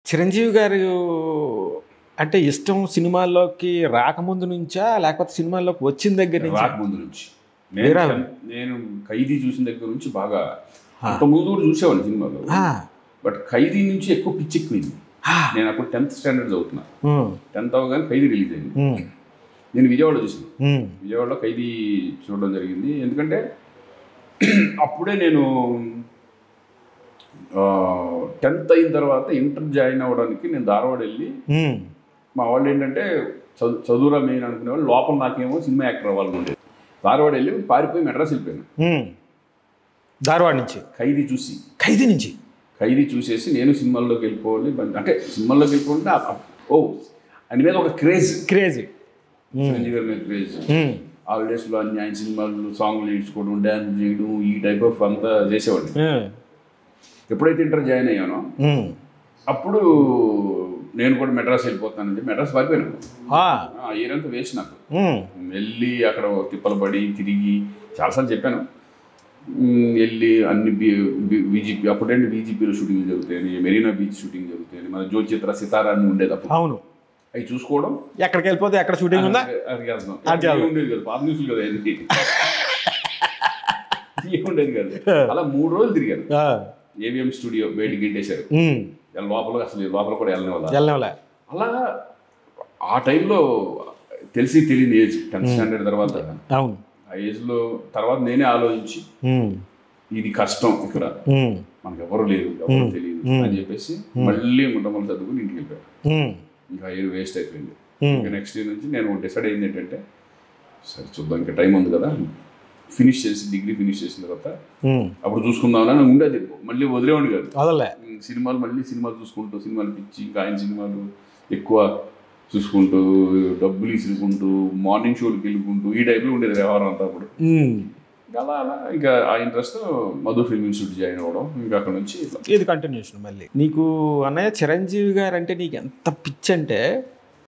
చిరంజీవి గారు అంటే ఇష్టం సినిమాల్లోకి రాకముందు నుంచా లేకపోతే సినిమాల్లోకి వచ్చిన దగ్గర నుంచి రాకముందు నుంచి నేను మీరా? నేను ఖైదీ చూసిన దగ్గర నుంచి బాగా అంత ముందు కూడా చూసేవాడిని సినిమాలో బట్ ఖైదీ నుంచి ఎక్కువ పిచ్చి ఎక్కువైంది నేను అప్పుడు టెన్త్ స్టాండర్డ్ చదువుతున్నా టెన్త్ అవగానే ఖైదీ రిలీజ్ అయింది నేను విజయవాడ చూసాను విజయవాడలో ఖైదీ చూడడం జరిగింది ఎందుకంటే అప్పుడే నేను టెన్త్ అయిన తర్వాత ఇంటర్ జాయిన్ అవ్వడానికి నేను ధారవాడ వెళ్ళి మా వాళ్ళు ఏంటంటే చదువు చదువురా మెయిన్ అనుకునే వాళ్ళు లోపల నాకేమో సినిమా యాక్టర్ అవ్వాలని ఉండేది ధారవాడ వెళ్ళి పారిపోయి మెడ్రాస్ వెళ్ళిపోయాను ధారవాడ నుంచి ఖైదీ చూసి ఖైదీ నుంచి ఖైదీ చూసేసి నేను సినిమాల్లోకి వెళ్ళిపోవాలి బట్ అంటే సినిమాల్లోకి వెళ్ళిపోతే ఆ- ఓ అని మీద ఒక క్రేజ్ క్రేజీ చిరంజీవి గారి మీద క్రేజ్ హాలిడేస్లో అన్ని ఆయన సినిమాలు సాంగ్లు ఇచ్చుకోవడం డ్యాన్స్ చేయడం ఈ టైప్ ఆఫ్ అంతా చేసేవాడిని ఎప్పుడైతే ఇంటర్ జాయిన్ అయ్యానో అప్పుడు నేను కూడా మెడ్రాస్ వెళ్ళిపోతానండి మెడ్రాస్ పారిపోయాను ఆ ఇయర్ అంతా వేస్ట్ నాకు వెళ్ళి అక్కడ తిప్పలు పడి తిరిగి చాలాసార్లు చెప్పాను మ్, వెళ్ళి అన్ని బీజీపీ అప్పుడేంటి బీజీపీలో షూటింగ్ జరుగుతాయని మెరీనా బీచ్ షూటింగ్ జరుగుతాయని మన జ్యోతిచిత్ర సితారా అని ఉండేది అప్పుడు అవును అవి చూసుకోవడం ఎక్కడికి వెళ్ళిపోతే ఎక్కడ షూటింగ్ ఉందా అది వెళ్దాం. అది వెళ్దాం. ఏం ఉండేది కాదు పాత న్యూస్లు కదా ఏంటి ఏం ఉండేది కాదు అలా మూడు రోజులు తిరిగాను ఆ. ఏవిఎం స్టూడియో బయటికి గింటేశారు ఉమ్. లోపల అసలు లోపల కూడా వెళ్ళని వాళ్ళ వెళ్ళంలే అలా ఆ టైంలో తెలిసి తెలియని ఏజ్ టెన్త్ స్టాండర్డ్ తర్వాత అవును ఆ ఏజ్లో తర్వాత నేనే ఆలోచించి ఉమ్. ఇది కష్టం ఇక్కడ ఉమ్. మనకు ఎవరు లేరు ఎవరు తెలియదు అని చెప్పేసి మళ్ళీ ముట్టమల్లి చదువుకుని ఇంటికి వెళ్ళిపోయాను ఉమ్. ఇంకా ఇయర్ వేస్ట్ అయిపోయింది Hmm. ఇంకా నెక్స్ట్ ఇయర్ నుంచి నేను డిసైడ్ అయింది ఏంటంటే సరే చూద్దాం ఇంకా టైం ఉంది కదా ఫినిష్ చేసి డిగ్రీ ఫినిష్ చేసిన తర్వాత ఉమ్. అప్పుడు చూసుకుందామని ఉండేది మళ్ళీ వదిలేవాడిని కాదు వదలలే ఉమ్, సినిమాలు మళ్ళీ సినిమాలు చూసుకుంటూ సినిమాలు పిచ్చి ఇంకా ఆయన సినిమాలు ఎక్కువ చూసుకుంటూ డబ్బులు ఇసుకుంటూ మార్నింగ్ షోలకి వెళ్ళుకుంటూ ఈ టైప్లో ఉండేది వ్యవహారం అంతా అప్పుడు ఉమ్. ఇంకా అలా అలా ఇంకా ఆ interest Madhu film institute join అవ్వడం ఇంకా అక్కడ నుంచి ఇట్లా ఇది కంటిన్యూషన్ మళ్ళీ నీకు అన్నయ్య చిరంజీవి గారు అంటే నీకు ఎంత పిచ్చి అంటే